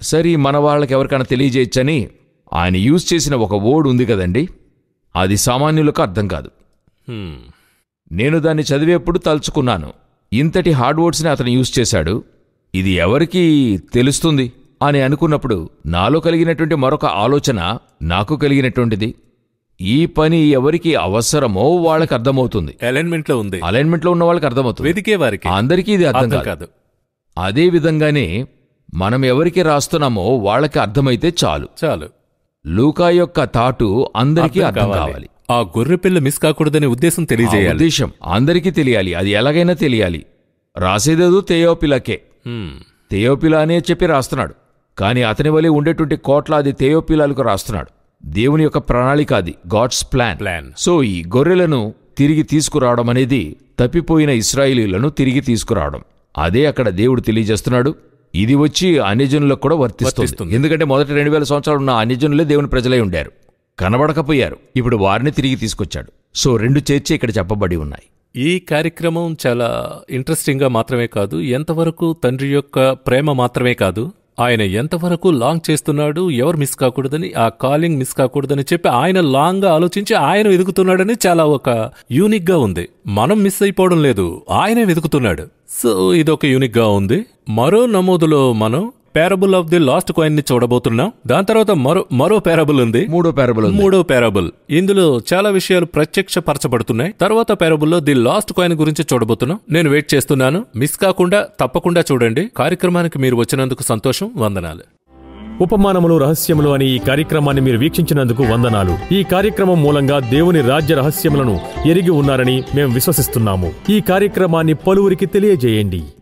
సరే మన వాళ్ళకి ఎవరికైనా తెలియజేయచ్చని ఆయన యూజ్ చేసిన ఒక వర్డ్ ఉంది కదండి అది సామాన్యులకు అర్థం కాదు హ్మ్. నేను దాన్ని చదివేప్పుడు తలుచుకున్నాను ఇంతటి హార్డ్ వర్డ్స్ని అతను యూజ్ చేశాడు ఇది ఎవరికి తెలుస్తుంది అని అనుకున్నప్పుడు నాలో కలిగినటువంటి మరొక ఆలోచన నాకు కలిగినటువంటిది ఈ పని ఎవరికి అవసరమో వాళ్ళకి అర్థమవుతుంది అలైన్మెంట్ లో ఉంది అలైన్మెంట్లో ఉన్న వాళ్ళకి అర్థమవుతుంది వెదికే వారికి అందరికీ ఇది అర్థం అర్థం కాదు కాదు అదే విధంగానే మనం ఎవరికి రాస్తున్నామో వాళ్ళకి అర్థమైతే చాలు చాలు లూకా యొక్క తాటు అందరికీ అర్థం అర్థం కావాలి. కావాలి ఆ గొర్రె పిల్ల మిస్ కాకూడదనే ఉద్దేశం ఆ తెలియజేయాలి ఉద్దేశం అందరికీ తెలియాలి అది ఎలాగైనా తెలియాలి రాసేదేదో తేయోపిలకే హ్మ్. తేయోపిలా అనే చెప్పి రాస్తున్నాడు కానీ అతని వలె ఉండేటువంటి కోట్లాది తేయోపిలాలకు రాస్తున్నాడు దేవుని యొక్క ప్రణాళిక అది గాడ్స్ ప్లాన్ ప్లాన్ సో ఈ గొర్రెలను తిరిగి తీసుకురావడం అనేది తప్పిపోయిన ఇస్రాయిలీలను తిరిగి తీసుకురావడం అదే అక్కడ దేవుడు తెలియజేస్తున్నాడు ఇది వచ్చి అన్యజనులకు కూడా వర్తిస్తుంది వర్తిస్తుంది. ఎందుకంటే మొదటి రెండు వేల సంవత్సరాలు ఉన్న అన్యజనులే దేవుని ప్రజలై ఉండారు కనబడకపోయారు ఇప్పుడు వారిని తిరిగి తీసుకొచ్చాడు సో రెండు చేర్చి ఇక్కడ చెప్పబడి ఉన్నాయి ఈ కార్యక్రమం చాలా ఇంట్రెస్టింగ్ గా మాత్రమే కాదు ఎంతవరకు తండ్రి యొక్క ప్రేమ మాత్రమే కాదు ఆయన ఎంతవరకు లాంగ్ చేస్తున్నాడు ఎవరు మిస్ కాకూడదని ఆ కాలింగ్ మిస్ కాకూడదని చెప్పి ఆయన లాంగ్ గా ఆలోచించి ఆయన వెతుకుతున్నాడని చాలా ఒక యూనిక్ గా ఉంది మనం మిస్ అయిపోవడం లేదు ఆయనే వెతుకుతున్నాడు సో ఇదొక యూనిక్ గా ఉంది మరో నమోదులో మనం parable of the lost coin ని చూడబోతున్నాం దాని తర్వాత మరో మరో పారబుల్ ఉంది మూడో పేరబుల్ ఉంది మూడో పారాబుల్ ఇందులో చాలా విషయాలు ప్రత్యక్షపరచబడుతున్నాయి తర్వాత పారాబుల్లో ది లాస్ట్ కాయిన్ గురించి చూడబోతున్నాం నేను వెయిట్ చేస్తున్నాను మిస్ కాకుండా తప్పకుండా చూడండి కార్యక్రమానికి మీరు వచ్చినందుకు సంతోషం వందనాలు ఉపమానములు రహస్యములు అనే ఈ కార్యక్రమాన్ని మీరు వీక్షించినందుకు వందనాలు ఈ కార్యక్రమం మూలంగా దేవుని రాజ్య రహస్యములను ఎరిగి ఉన్నారని మేము విశ్వసిస్తున్నాము ఈ కార్యక్రమాన్ని పలువురికి తెలియజేయండి